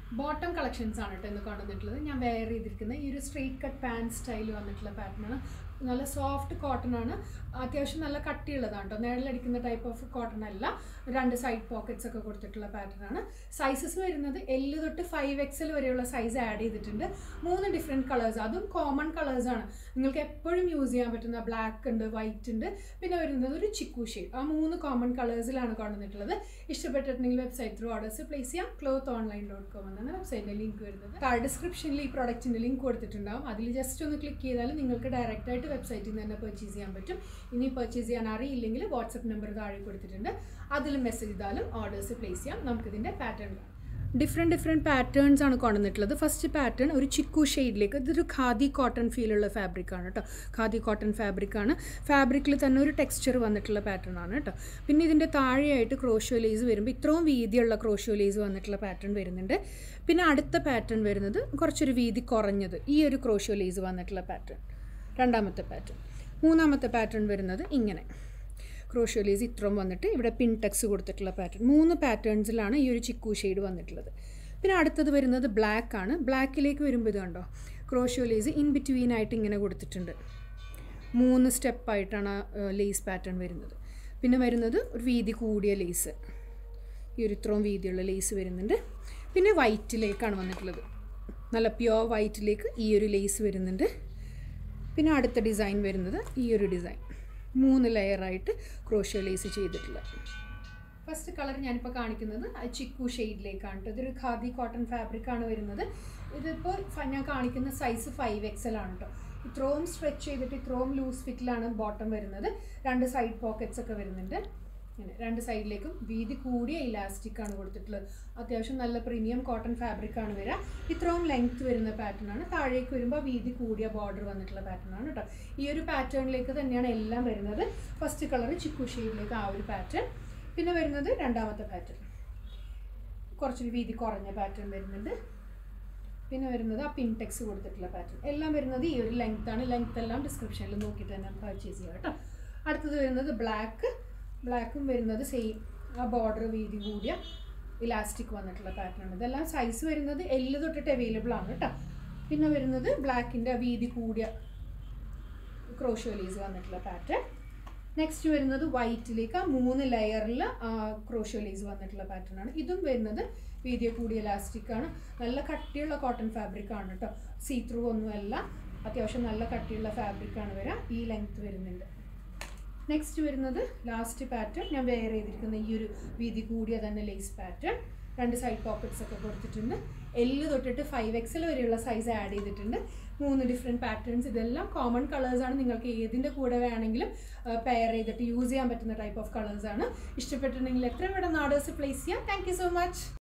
bottom collections ആണ് കേട്ടോ ഇന്ന് കൊണ്ടുവന്നിട്ടുള്ളത് ഞാൻ വെയർ ചെയ്തിരിക്കുന്ന ഈ ഒരു സ്ട്രെയിറ്റ് കട്ട് പാൻറ് സ്റ്റൈൽ വന്നിട്ടുള്ള പാറ്റേൺ ആണ് നല്ല സോഫ്റ്റ് കോട്ടൺ ആണ് അത്യാവശ്യം നല്ല കട്ടിയുള്ളതാണ് കേട്ടോ നിഴലടിക്കുന്ന ടൈപ്പ് ഓഫ് കോട്ടൺ അല്ല രണ്ട് സൈഡ് പോക്കറ്റ്സ് ഒക്കെ കൊടുത്തിട്ടുള്ള പാറ്റേൺ ആണ് സൈസസ് വരുന്നത് എല്ല് തൊട്ട് ഫൈവ് എക്സൽ വരെയുള്ള സൈസ് ആഡ് ചെയ്തിട്ടുണ്ട് മൂന്ന് ഡിഫറെൻറ്റ് കളേഴ്സ് അതും കോമൺ കളേഴ്സ് ആണ് നിങ്ങൾക്ക് എപ്പോഴും യൂസ് ചെയ്യാൻ പറ്റുന്ന ബ്ലാക്ക് ഉണ്ട് വൈറ്റ് ഉണ്ട് പിന്നെ വരുന്നത് ഒരു ചിക്കു ഷെയ്ഡ് ആ മൂന്ന് കോമൺ കളേഴ്സിലാണ് കൊണ്ടുവന്നിട്ടുള്ളത് ഇഷ്ടപ്പെട്ടിട്ടുണ്ടെങ്കിൽ വെബ്സൈറ്റ് ത്രൂ ഓർഡേഴ്സ് പ്ലേസ് ചെയ്യാം ക്ലോത്ത് ഓൺലൈൻ ഡോട്ട് കോം എന്നാണ് വെബ്സൈറ്റിൻ്റെ ലിങ്ക് വരുന്നത് താഴെ ഡിസ്ക്രിപ്ഷനിൽ ഈ പ്രോഡക്റ്റിൻ്റെ ലിങ്ക് കൊടുത്തിട്ടുണ്ടാവും അതിൽ ജസ്റ്റ് ഒന്ന് ക്ലിക്ക് ചെയ്താൽ നിങ്ങൾക്ക് ഡയറക്റ്റ് ആയിട്ട് വെബ്സൈറ്റിൽ നിന്ന് തന്നെ പർച്ചേസ് ചെയ്യാൻ പറ്റും ഇനി പർച്ചേസ് ചെയ്യാൻ അറിയില്ലെങ്കിൽ വാട്സപ്പ് നമ്പർ താഴെ കൊടുത്തിട്ടുണ്ട് അതിൽ മെസ്സേജ് ചെയ്താലും ഓർഡേഴ്സ് പ്ലേസ് ചെയ്യാം നമുക്കിതിൻ്റെ പാറ്റേൺ കാണാം ഡിഫറെൻറ്റ് ഡിഫറെൻറ്റ് പാറ്റേൺസ് ആണ് കൊണ്ടുവന്നിട്ടുള്ളത് ഫസ്റ്റ് പാറ്റേൺ ഒരു ചിക്കു ഷെയ്ഡിലേക്ക് ഇതൊരു ഖാദി കോട്ടൺ ഫീലുള്ള ഫാബ്രിക് ആണ് കേട്ടോ ഖാദി കോട്ടൺ ഫാബ്രിക് ആണ് ഫാബ്രിക്കിൽ തന്നെ ഒരു ടെക്സ്ചർ വന്നിട്ടുള്ള പാറ്റേൺ ആണ് കേട്ടോ പിന്നെ ഇതിൻ്റെ താഴെയായിട്ട് ക്രോഷോ ലേസ് വരുമ്പോൾ ഇത്രയും വീതിയുള്ള ക്രോഷോ ലേസ് വന്നിട്ടുള്ള പാറ്റേൺ വരുന്നുണ്ട് പിന്നെ അടുത്ത പാറ്റേൺ വരുന്നത് കുറച്ചൊരു വീതി കുറഞ്ഞത് ഈ ഒരു ക്രോഷോ ലേസ് വന്നിട്ടുള്ള പാറ്റേൺ രണ്ടാമത്തെ പാറ്റേൺ മൂന്നാമത്തെ പാറ്റേൺ വരുന്നത് ഇങ്ങനെ ക്രോഷ്യോലീസ് ഇത്രയും വന്നിട്ട് ഇവിടെ പിൻടെക്സ് കൊടുത്തിട്ടുള്ള പാറ്റേൺ മൂന്ന് പാറ്റേൺസിലാണ് ഈ ഒരു ചിക്കു ഷെയ്ഡ് വന്നിട്ടുള്ളത് പിന്നെ അടുത്തത് വരുന്നത് ബ്ലാക്ക് ആണ് ബ്ലാക്കിലേക്ക് വരുമ്പോൾ ഇത് കണ്ടോ ക്രോഷ്യോലേസ് ഇൻ ബിറ്റ്വീൻ ആയിട്ട് ഇങ്ങനെ കൊടുത്തിട്ടുണ്ട് മൂന്ന് സ്റ്റെപ്പായിട്ടാണ് ലേസ് പാറ്റേൺ വരുന്നത് പിന്നെ വരുന്നത് ഒരു വീതി കൂടിയ ലേസ് ഈ ഒരു ഇത്രയും വീതിയുള്ള ലേസ് വരുന്നുണ്ട് പിന്നെ വൈറ്റിലേക്കാണ് വന്നിട്ടുള്ളത് നല്ല പ്യുവർ വൈറ്റിലേക്ക് ഈ ഒരു ലേസ് വരുന്നുണ്ട് പിന്നെ അടുത്ത ഡിസൈൻ വരുന്നത് ഈ ഒരു ഡിസൈൻ മൂന്ന് ലെയറായിട്ട് ക്രോഷ്യോ ലേസ് ചെയ്തിട്ടുള്ള ഫസ്റ്റ് കളർ ഞാനിപ്പോൾ കാണിക്കുന്നത് ചിക്കു ഷെയ്ഡിലേക്കാണ് കേട്ടോ ഇതൊരു ഖാദി കോട്ടൺ ഫാബ്രിക് ആണ് വരുന്നത് ഇതിപ്പോൾ ഞാൻ കാണിക്കുന്ന സൈസ് ഫൈവ് എക്സൽ ആണ് കേട്ടോ ഇത്രയും സ്ട്രെച്ച് ചെയ്തിട്ട് ഇത്രയും ലൂസ് ഫിറ്റിലാണ് ബോട്ടം വരുന്നത് രണ്ട് സൈഡ് പോക്കറ്റ്സ് ഒക്കെ വരുന്നുണ്ട് ഇങ്ങനെ രണ്ട് സൈഡിലേക്കും വീതി കൂടിയ ഇലാസ്റ്റിക് ആണ് കൊടുത്തിട്ടുള്ളത് അത്യാവശ്യം നല്ല പ്രീമിയം കോട്ടൺ ഫാബ്രിക് ആണ് വരിക ഇത്രയും ലെങ്ത് വരുന്ന പാറ്റേൺ ആണ് താഴേക്ക് വരുമ്പോൾ വീതി കൂടിയ ബോർഡർ വന്നിട്ടുള്ള പാറ്റേൺ ആണ് കേട്ടോ ഈ ഒരു പാറ്റേണിലേക്ക് തന്നെയാണ് എല്ലാം വരുന്നത് ഫസ്റ്റ് കളർ ചിക്കു ഷെയ്ഡിലേക്ക് ആ ഒരു പാറ്റേൺ പിന്നെ വരുന്നത് രണ്ടാമത്തെ പാറ്റേൺ കുറച്ചൊരു വീതി കുറഞ്ഞ പാറ്റേൺ വരുന്നുണ്ട് പിന്നെ വരുന്നത് ആ പിൻടെക്സ് കൊടുത്തിട്ടുള്ള പാറ്റേൺ എല്ലാം വരുന്നത് ഈ ഒരു ലെങ്ത് ആണ് ലെങ്ത് എല്ലാം ഡിസ്ക്രിപ്ഷനിൽ നോക്കിയിട്ട് തന്നെ പർച്ചേസ് ചെയ്യുക കേട്ടോ അടുത്തത് വരുന്നത് ബ്ലാക്ക് ബ്ലാക്കും വരുന്നത് സെയിം ആ ബോർഡർ വീതി കൂടിയ ഇലാസ്റ്റിക് വന്നിട്ടുള്ള പാറ്റേൺ ആണ് ഇതെല്ലാം സൈസ് വരുന്നത് എല്ല് തൊട്ടിട്ട് അവൈലബിൾ ആണ് കേട്ടോ പിന്നെ വരുന്നത് ബ്ലാക്കിൻ്റെ വീതി കൂടിയ ക്രോഷ്യോലീസ് വന്നിട്ടുള്ള പാറ്റേൺ നെക്സ്റ്റ് വരുന്നത് വൈറ്റിലേക്ക് ആ മൂന്ന് ലെയറിൽ ക്രോഷ്യോലീസ് വന്നിട്ടുള്ള പാറ്റേൺ ആണ് ഇതും വരുന്നത് വീതിയെ കൂടിയ ഇലാസ്റ്റിക് ആണ് നല്ല കട്ടിയുള്ള കോട്ടൺ ഫാബ്രിക് ആണ് കേട്ടോ സീ ത്രൂ ഒന്നുമല്ല അത്യാവശ്യം നല്ല കട്ടിയുള്ള ഫാബ്രിക് ആണ് വരിക ഈ ലെങ്ത് വരുന്നുണ്ട് നെക്സ്റ്റ് വരുന്നത് ലാസ്റ്റ് പാറ്റേൺ ഞാൻ വെയർ ചെയ്തിരിക്കുന്ന ഈ ഒരു വീതി കൂടിയ തന്നെ ലേസ് പാറ്റേൺ രണ്ട് സൈഡ് പോക്കറ്റ്സ് ഒക്കെ കൊടുത്തിട്ടുണ്ട് എല്ല് തൊട്ടിട്ട് ഫൈവ് എക്സൽ വരെയുള്ള സൈസ് ആഡ് ചെയ്തിട്ടുണ്ട് മൂന്ന് ഡിഫറെൻറ്റ് പാറ്റേൺസ് ഇതെല്ലാം കോമൺ കളേഴ്സാണ് നിങ്ങൾക്ക് ഏതിൻ്റെ കൂടെ വേണമെങ്കിലും പെയർ ചെയ്തിട്ട് യൂസ് ചെയ്യാൻ പറ്റുന്ന ടൈപ്പ് ഓഫ് കളേഴ്സാണ് ഇഷ്ടപ്പെട്ടിട്ടുണ്ടെങ്കിൽ എത്രയും പെട്ടെന്ന് ഓർഡേഴ്സ് പ്ലേസ് ചെയ്യാം താങ്ക് യു സോ മച്ച്